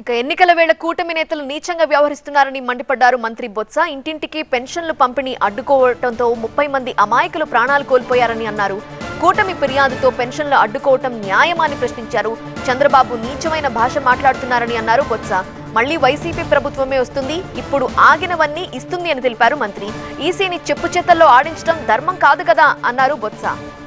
ఇక ఎన్నికల వేళ కూటమి నేతలు నీచంగా వ్యవహరిస్తున్నారని మండిపడ్డారు మంత్రి బొత్స ఇంటింటికి పెన్షన్లు పంపిణీ అడ్డుకోవడంతో ముప్పై మంది అమాయకులు ప్రాణాలు కోల్పోయారని అన్నారు కూటమి ఫిర్యాదుతో పెన్షన్లు అడ్డుకోవటం న్యాయమా అని ప్రశ్నించారు చంద్రబాబు నీచమైన భాష మాట్లాడుతున్నారని అన్నారు బొత్స మళ్లీ వైసీపీ ప్రభుత్వమే వస్తుంది ఇప్పుడు ఆగినవన్నీ ఇస్తుంది అని తెలిపారు మంత్రి ఈసీని చెప్పు చేతల్లో ఆడించడం ధర్మం కాదు కదా అన్నారు బొత్స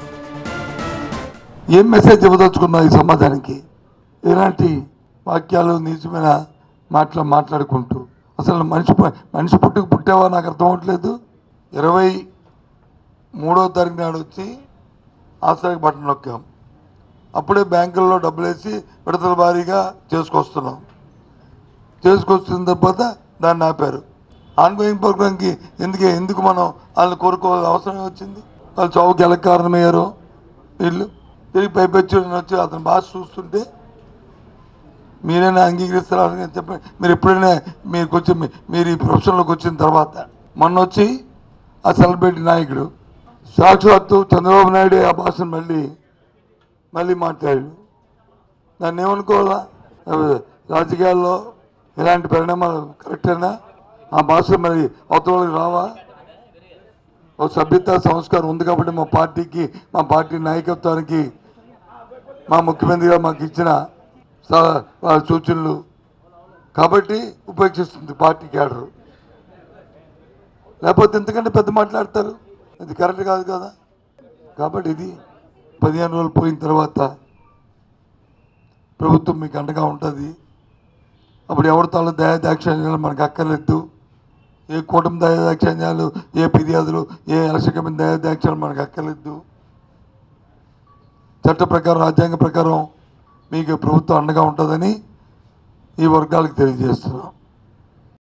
ఏం మెసేజ్ ఇవ్వదలుచుకున్నావు ఈ సమాజానికి ఇలాంటి వాక్యాలు నీచమైన మాటలు మాట్లాడుకుంటూ అసలు మనిషి పు- మనిషి పుట్టుకు పుట్టావా నాకు అర్థం అవ్వట్లేదు ఇరవై మూడో తారీఖు నాడు వచ్చి ఆశ్రయ బటన్ నొక్కాం అప్పుడే బ్యాంకుల్లో డబ్బులు వేసి విడతల భారీగా చేసుకొస్తున్నాం చేసుకొచ్చిన తర్వాత దాన్ని ఆపారు ఆన్గోయింగ్ ప్రోగ్రామ్కి ఎందుకే ఎందుకు మనం వాళ్ళని కోరుకోవాల్సిన అవసరం వచ్చింది వాళ్ళు చౌకి ఎలా కారణమయ్యారు వీళ్ళు తిరిగి పైపెచ్చు వచ్చి అతని భాష చూస్తుంటే మీరైనా అంగీకరిస్తారని చెప్పండి మీరు ఎప్పుడైనా మీకు వచ్చి మీ- మీరు ఈ ప్రొఫెషన్లోకి వచ్చిన తర్వాత మొన్న వచ్చి ఆ సెలబ్రిటీ నాయకుడు సాక్షాత్తు చంద్రబాబు నాయుడు ఆ భాషను మళ్ళీ మళ్ళీ మాట్లాడాడు దాన్ని ఏమనుకోవాలా అవి రాజకీయాల్లో ఇలాంటి పరిణామాలు కరెక్టేనా ఆ భాష మరి అవతల వాళ్ళకి రావా ఒక సభ్యత సంస్కారం ఉంది కాబట్టి మా పార్టీకి మా పార్టీ నాయకత్వానికి మా ముఖ్యమంత్రిగా మాకు ఇచ్చిన స- వాళ్ళ సూచనలు కాబట్టి ఉపేక్షిస్తుంది పార్టీ క్యాడర్ లేకపోతే ఎంతకంటే పెద్ద మాట్లాడతారు ఇది కరెక్ట్ కాదు కదా కాబట్టి ఇది పదిహేను రోజులు పోయిన తర్వాత ప్రభుత్వం మీకు అండగా ఉంటుంది అప్పుడు ఎవరి తాళ్ళు దయా దాక్షిణ్యాలు మనకు అక్కర్లేదు ఏ కూటమి దయా దాక్షిణ్యాలు ఏ ఫిర్యాదులు ఏ ఎలక్షన్ కమిటీ దయా దాక్షిణ్యాలు మనకు అక్కర్లేదు చట్ట ప్రకారం రాజ్యాంగ ప్రకారం మీకు ప్రభుత్వం అండగా ఉంటుందని ఈ వర్గాలకు తెలియజేస్తున్నాం